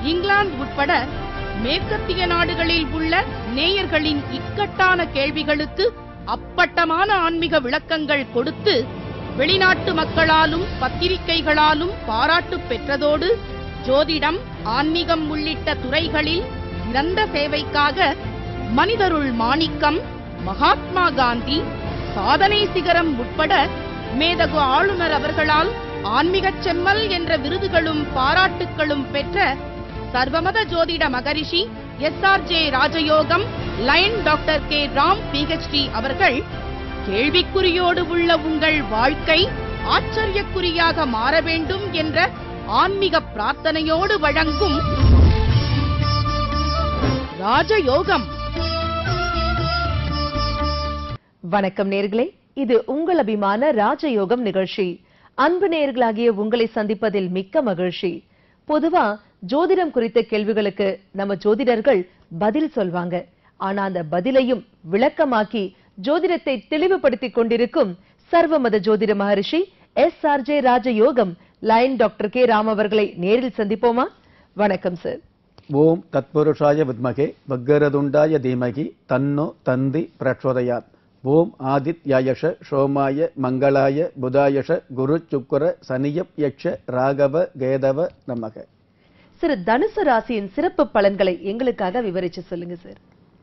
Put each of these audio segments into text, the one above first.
இங்கிலாந்து உட்பட மேற்கத்திய நாடுகளில் உள்ள நேயர்களின் இக்கட்டான கேள்விகளுக்கு அப்பட்டமான ஆன்மீக விளக்கங்கள் கொடுத்து வெளிநாட்டு மக்களாலும் பத்திரிகைகளாலும் பாராட்டு பெற்றதோடு ஜோதிடம் ஆன்மீகம் உள்ளிட்ட துறைகளில் சிறந்த சேவைக்காக மனிதருள் மாணிக்கம் மகாத்மா காந்தி சாதனை சிகரம் உட்பட மேதகு ஆளுநர் அவர்களால் ஆன்மீகச் செம்மல் என்ற விருதுகளும் பாராட்டுக்களும் பெற்ற சர்வமத ஜோதிட மகரிஷி எஸ் ஆர் ஜே ராஜயோகம் lion doctor K Ram PhD அவர்கள் கேள்விக்குறியோடு உள்ள உங்கள் வாழ்க்கை ஆச்சரியக்குறியாக மாற வேண்டும் என்ற ஆன்மீக பிரார்த்தனையோடு வழங்கும் ராஜயோகம் வணக்கம் நேர்களே இது உங்கள் அபிமான ராஜயோகம் நிகழ்ச்சி அன்பு நேர்களாகிய உங்களை சந்திப்பதில் மிக்க மகிழ்ச்சி பொதுவா ஜோதிடம் குறித்த கேள்விகளுக்கு நம்ம ஜோதிடர்கள் பதில் சொல்வாங்க ஆனா அந்த பதிலையும் விளக்கமாக்கி ஜோதிடத்தை தெளிவுபடுத்திக் கொண்டிருக்கும் சர்வமத ஜோதிட மகரிஷி எஸ் ஆர் ஜே ராஜயோகம் லைன் டாக்டர் கே ராம் அவர்களை நேரில் சந்திப்போமா வணக்கம் சார் ஓம் தத்புருஷாய வித்மகே வக்கரதுண்டாய தீமகி தன்னோ தந்தி பிரச்சோதயாத் ஓம் ஆதித்யாயஷ சோமாய மங்களாய புதாயஷ குரு சுக்கர சனியப் யக்ஷ ராகவ கேதவ நமக சார் தனுசு ராசியின் சிறப்பு பலன்களை எங்களுக்காக விவரிச்சு சொல்லுங்க சார்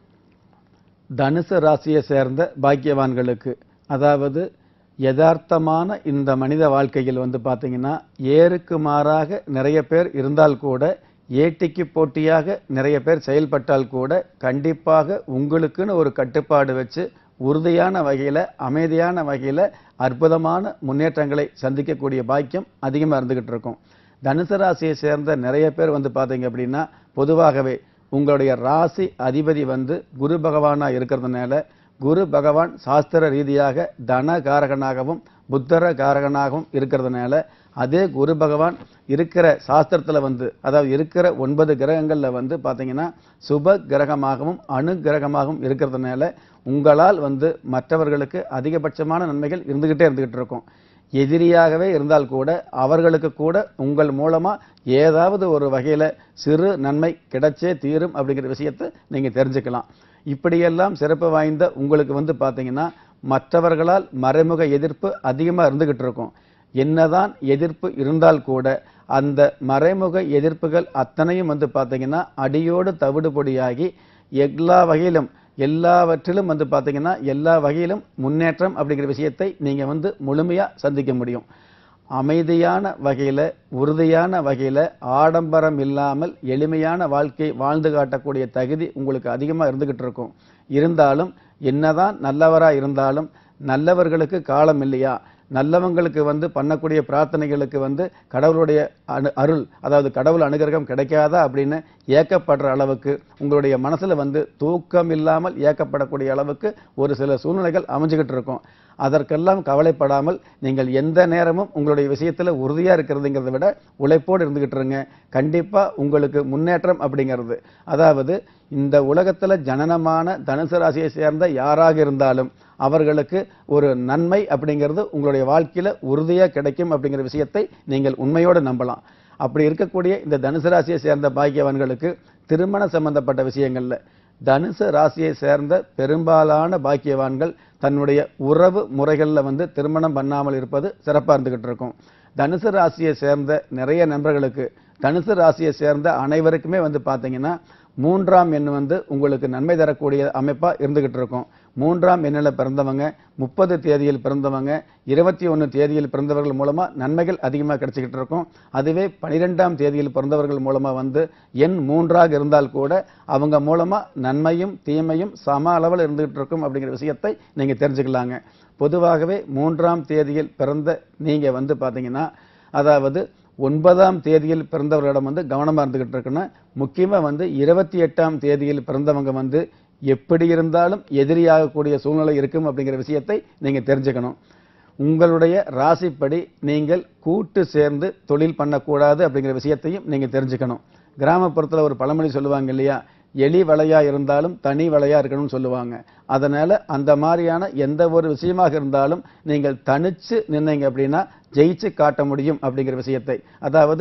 தனுசு ராசியை சேர்ந்த பாக்கியவான்களுக்கு அதாவது யதார்த்தமான இந்த மனித வாழ்க்கையில் வந்து பார்த்தீங்கன்னா ஏருக்கு மாறாக நிறைய பேர் இருந்தால் கூட ஏட்டிக்கு போட்டியாக நிறைய பேர் செயல்பட்டால் கூட கண்டிப்பாக உங்களுக்குன்னு ஒரு கட்டுப்பாடு வச்சு உறுதியான வகையில் அமைதியான வகையில் அற்புதமான முன்னேற்றங்களை சந்திக்கக்கூடிய பாக்கியம் அதிகமாக இருந்துகிட்டு இருக்கும் தனுசு ராசியை சேர்ந்த நிறைய பேர் வந்து பார்த்தீங்க அப்படின்னா பொதுவாகவே உங்களுடைய ராசி அதிபதி வந்து குரு பகவானா இருக்கிறதுனால குரு பகவான் சாஸ்திர ரீதியாக தன காரகனாகவும் புத்தர காரகனாகவும் இருக்கிறதுனால அதே குரு பகவான் இருக்கிற சாஸ்திரத்துல வந்து அதாவது இருக்கிற ஒன்பது கிரகங்கள்ல வந்து பாத்தீங்கன்னா சுப கிரகமாகவும் அணு கிரகமாகவும் இருக்கிறதுனால உங்களால் வந்து மற்றவர்களுக்கு அதிகபட்சமான நன்மைகள் இருந்துகிட்டே இருந்துகிட்டு இருக்கும் எதிரியாகவே இருந்தால் கூட அவர்களுக்கு கூட உங்கள் மூலமா ஏதாவது ஒரு வகையில சிறு நன்மை கிடைச்சே தீரும் அப்படிங்கிற விஷயத்தை நீங்க தெரிஞ்சுக்கலாம் இப்படியெல்லாம் சிறப்பு வாய்ந்த உங்களுக்கு வந்து பாத்தீங்கன்னா மற்றவர்களால் மறைமுக எதிர்ப்பு அதிகமா இருந்துகிட்டு இருக்கும் என்னதான் எதிர்ப்பு இருந்தால் கூட அந்த மறைமுக எதிர்ப்புகள் அத்தனையும் வந்து பார்த்தீங்கன்னா அடியோடு தவிடுபொடியாகி எல்லா வகையிலும் எல்லாவற்றிலும் வந்து பார்த்தீங்கன்னா எல்லா வகையிலும் முன்னேற்றம் அப்படிங்கிற விஷயத்தை நீங்கள் வந்து முழுமையாக சந்திக்க முடியும் அமைதியான வகையில் உறுதியான வகையில் ஆடம்பரம் இல்லாமல் எளிமையான வாழ்க்கை வாழ்ந்து காட்டக்கூடிய தகுதி உங்களுக்கு அதிகமாக இருந்துகிட்டு இருக்கும் இருந்தாலும் என்னதான் நல்லவராக இருந்தாலும் நல்லவர்களுக்கு காலம் இல்லையா நல்லவங்களுக்கு வந்து பண்ணக்கூடிய பிரார்த்தனைகளுக்கு வந்து கடவுளுடைய அனு அருள் அதாவது கடவுள் அனுகிரகம் கிடைக்காதா அப்படின்னு ஏக்கப்படுற அளவுக்கு உங்களுடைய மனசுல வந்து தூக்கம் இல்லாமல் ஏக்கப்படக்கூடிய அளவுக்கு ஒரு சில சூழ்நிலைகள் அமைஞ்சுக்கிட்டு இருக்கும் அதற்கெல்லாம் கவலைப்படாமல் நீங்கள் எந்த நேரமும் உங்களுடைய விஷயத்துல உறுதியா இருக்கிறதுங்கிறத விட உழைப்போடு இருந்துகிட்டு இருங்க கண்டிப்பா உங்களுக்கு முன்னேற்றம் அப்படிங்கிறது அதாவது இந்த உலகத்துல ஜனனமான தனுசு ராசியை சேர்ந்த யாராக இருந்தாலும் அவர்களுக்கு ஒரு நன்மை அப்படிங்கிறது உங்களுடைய வாழ்க்கையில உறுதியா கிடைக்கும் அப்படிங்கிற விஷயத்தை நீங்கள் உண்மையோடு நம்பலாம் அப்படி இருக்கக்கூடிய இந்த தனுசு ராசியை சேர்ந்த பாக்கியவான்களுக்கு திருமண சம்பந்தப்பட்ட விஷயங்கள்ல தனுசு ராசியை சேர்ந்த பெரும்பாலான பாக்கியவான்கள் தன்னுடைய உறவு முறைகளில் வந்து திருமணம் பண்ணாமல் இருப்பது சிறப்பாக இருந்துகிட்டு இருக்கும் தனுசு ராசியை சேர்ந்த நிறைய நண்பர்களுக்கு தனுசு ராசியை சேர்ந்த அனைவருக்குமே வந்து பார்த்தீங்கன்னா மூன்றாம் எண் வந்து உங்களுக்கு நன்மை தரக்கூடிய அமைப்பா இருந்துகிட்டு இருக்கும் மூன்றாம் எண்ணில் பிறந்தவங்க முப்பது தேதியில் பிறந்தவங்க இருபத்தி ஒன்று தேதியில் பிறந்தவர்கள் மூலமா நன்மைகள் அதிகமாக கிடைச்சிக்கிட்டு இருக்கும் அதுவே பனிரெண்டாம் தேதியில் பிறந்தவர்கள் மூலமா வந்து எண் மூன்றாக இருந்தால் கூட அவங்க மூலமா நன்மையும் தீமையும் சம அளவில் இருந்துகிட்டு இருக்கும் அப்படிங்கிற விஷயத்தை நீங்க தெரிஞ்சுக்கலாங்க பொதுவாகவே மூன்றாம் தேதியில் பிறந்த நீங்க வந்து பாத்தீங்கன்னா அதாவது ஒன்பதாம் தேதியில் பிறந்தவர்களிடம் வந்து கவனமா இருந்துகிட்டு இருக்கணும் முக்கியமா வந்து இருபத்தி எட்டாம் தேதியில் பிறந்தவங்க வந்து எப்படி இருந்தாலும் எதிரியாகக்கூடிய சூழ்நிலை இருக்கும் அப்படிங்கிற விஷயத்தை நீங்க தெரிஞ்சுக்கணும் உங்களுடைய ராசிப்படி நீங்கள் கூட்டு சேர்ந்து தொழில் பண்ணக்கூடாது அப்படிங்கிற விஷயத்தையும் நீங்க தெரிஞ்சுக்கணும் கிராமப்புறத்துல ஒரு பழமொழி சொல்லுவாங்க இல்லையா எலி வலையா இருந்தாலும் தனி வலையா இருக்கணும்னு சொல்லுவாங்க அதனால அந்த மாதிரியான எந்த ஒரு விஷயமாக இருந்தாலும் நீங்கள் தனிச்சு நின்னீங்க அப்படின்னா ஜெயிச்சு காட்ட முடியும் அப்படிங்கிற விஷயத்தை அதாவது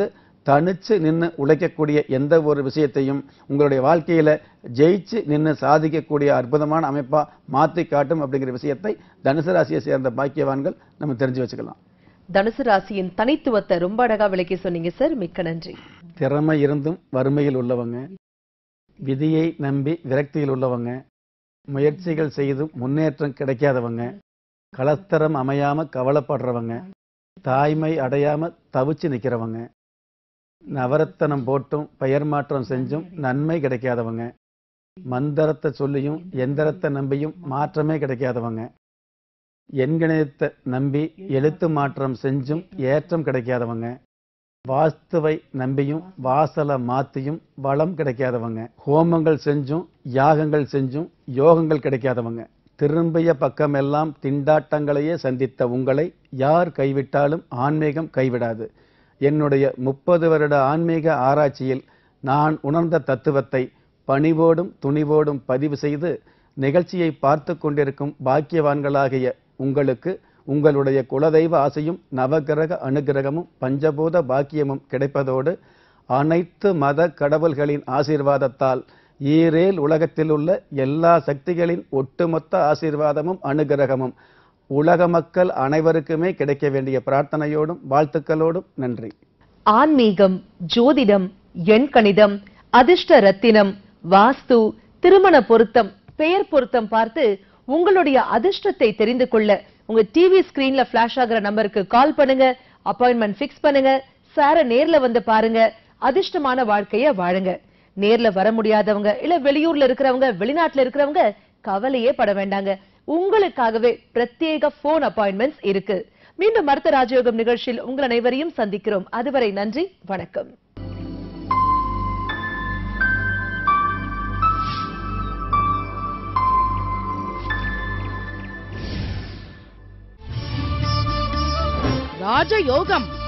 தனிச்சு நின்று உழைக்கக்கூடிய எந்த ஒரு விஷயத்தையும் உங்களுடைய வாழ்க்கையில ஜெயிச்சு நின்று சாதிக்கக்கூடிய அற்புதமான அமைப்பா மாற்றி காட்டும் அப்படிங்கிற விஷயத்தை தனுசு ராசியை சேர்ந்த பாக்கியவான்கள் நம்ம தெரிஞ்சு வச்சுக்கலாம் தனுசு ராசியின் தனித்துவத்தை ரொம்ப அழகா விளக்கி சொன்னீங்க சார் மிக்க நன்றி திறமை இருந்தும் வறுமையில் உள்ளவங்க விதியை நம்பி விரக்தியில் உள்ளவங்க முயற்சிகள் செய்தும் முன்னேற்றம் கிடைக்காதவங்க கலஸ்தரம் அமையாம கவலைப்படுறவங்க தாய்மை அடையாம தவிச்சு நிக்கிறவங்க நவரத்தனம் போட்டும் பெயர் மாற்றம் செஞ்சும் நன்மை கிடைக்காதவங்க மந்திரத்தை சொல்லியும் எந்திரத்தை நம்பியும் மாற்றமே கிடைக்காதவங்க எண்கணிதத்தை நம்பி எழுத்து மாற்றம் செஞ்சும் ஏற்றம் கிடைக்காதவங்க வாஸ்துவை நம்பியும் வாசலை மாத்தியும் வளம் கிடைக்காதவங்க ஹோமங்கள் செஞ்சும் யாகங்கள் செஞ்சும் யோகங்கள் கிடைக்காதவங்க திரும்பிய பக்கமெல்லாம் திண்டாட்டங்களையே சந்தித்த உங்களை யார் கைவிட்டாலும் ஆன்மீகம் கைவிடாது என்னுடைய முப்பது வருட ஆன்மீக ஆராய்ச்சியில் நான் உணர்ந்த தத்துவத்தை பணிவோடும் துணிவோடும் பதிவு செய்து நிகழ்ச்சியை பார்த்து கொண்டிருக்கும் பாக்கியவான்களாகிய உங்களுக்கு உங்களுடைய குலதெய்வ ஆசையும் நவகிரக அனுகிரகமும் பஞ்சபூத பாக்கியமும் கிடைப்பதோடு அனைத்து மத கடவுள்களின் ஆசீர்வாதத்தால் ஈரேல் உலகத்தில் உள்ள எல்லா சக்திகளின் ஒட்டுமொத்த ஆசீர்வாதமும் அனுகிரகமும் உலக மக்கள் அனைவருக்குமே கிடைக்க வேண்டிய பிரார்த்தனையோடும் வாழ்த்துக்களோடும் நன்றி ஆன்மீகம் ஜோதிடம் எண்கணிதம் அதிர்ஷ்ட ரத்தினம் வாஸ்து திருமண பொருத்தம் பெயர் பொருத்தம் பார்த்து உங்களுடைய அதிர்ஷ்டத்தை தெரிந்து கொள்ள உங்க டிவி ஸ்கிரீன்ல ஃபிளாஷ் ஆகுற நம்பருக்கு கால் பண்ணுங்க அப்பாயின்மெண்ட் ஃபிக்ஸ் பண்ணுங்க சார நேர்ல வந்து பாருங்க அதிர்ஷ்டமான வாழ்க்கைய வாழுங்க நேர்ல வர முடியாதவங்க இல்ல வெளியூர்ல இருக்கிறவங்க வெளிநாட்டுல இருக்கிறவங்க கவலையே பட வேண்டாங்க உங்களுக்காகவே பிரத்யேக போன் அப்பாயின்மெண்ட்ஸ் இருக்கு மீண்டும் மருத்துவ ராஜயோகம் நிகழ்ச்சியில் உங்கள் அனைவரையும் சந்திக்கிறோம் அதுவரை நன்றி வணக்கம் ராஜயோகம்